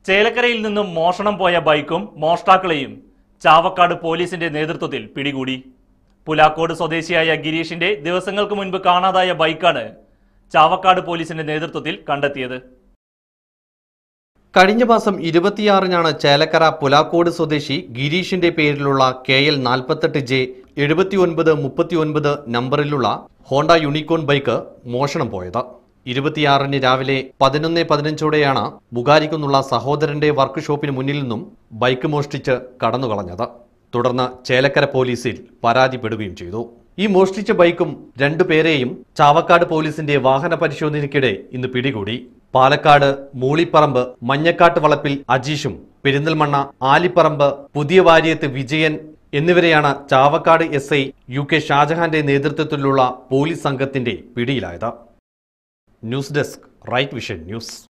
ചേലക്കരയിൽ നിന്നും മോഷണം പോയ ബൈക്കും മോഷ്ടാക്കളെയും ചാവക്കാട് പോലീസിന്റെ നേതൃത്വത്തിൽ പിടികൂടി പുലാക്കോട് സ്വദേശിയായ ഗിരീഷിന്റെ ദിവസങ്ങൾക്ക് മുൻപ് കാണാതായ ബൈക്കാണ് ചാവക്കാട് പോലീസിന്റെ നേതൃത്വത്തിൽ കണ്ടെത്തിയത് കഴിഞ്ഞ മാസം ഇരുപത്തിയാറിനാണ് ചേലക്കര പുലാക്കോട് സ്വദേശി ഗിരീഷിന്റെ പേരിലുള്ള കെ എൽ നാൽപ്പത്തെട്ട് ജെ എഴുപത്തിയൊൻപത് മുപ്പത്തിയൊൻപത് നമ്പറിലുള്ള ഹോണ്ട യൂണിക്കോൺ ബൈക്ക് മോഷണം പോയത് ഇരുപത്തിയാറിന് രാവിലെ പതിനൊന്ന് പതിനഞ്ചോടെയാണ് ബുഗാരിക്കുന്നുള്ള സഹോദരന്റെ വർക്ക് ഷോപ്പിന് മുന്നിൽ നിന്നും ബൈക്ക് മോഷ്ടിച്ച് കടന്നുകളഞ്ഞത് തുടർന്ന് ചേലക്കര പോലീസിൽ പരാതിപ്പെടുകയും ചെയ്തു ഈ മോഷ്ടിച്ച ബൈക്കും രണ്ടുപേരെയും ചാവക്കാട് പോലീസിന്റെ വാഹന പരിശോധനയ്ക്കിടെ ഇന്ന് പിടികൂടി പാലക്കാട് മൂളിപ്പറമ്പ് മഞ്ഞക്കാട്ട് വളപ്പിൽ അജീഷും പെരിന്തൽമണ്ണ ആലിപ്പറമ്പ് പുതിയ വാര്യത്ത് വിജയൻ എന്നിവരെയാണ് Chavakkad S I U K ഷാജഹാന്റെ നേതൃത്വത്തിലുള്ള പോലീസ് സംഘത്തിന്റെ പിടിയിലായത് news desk right vision news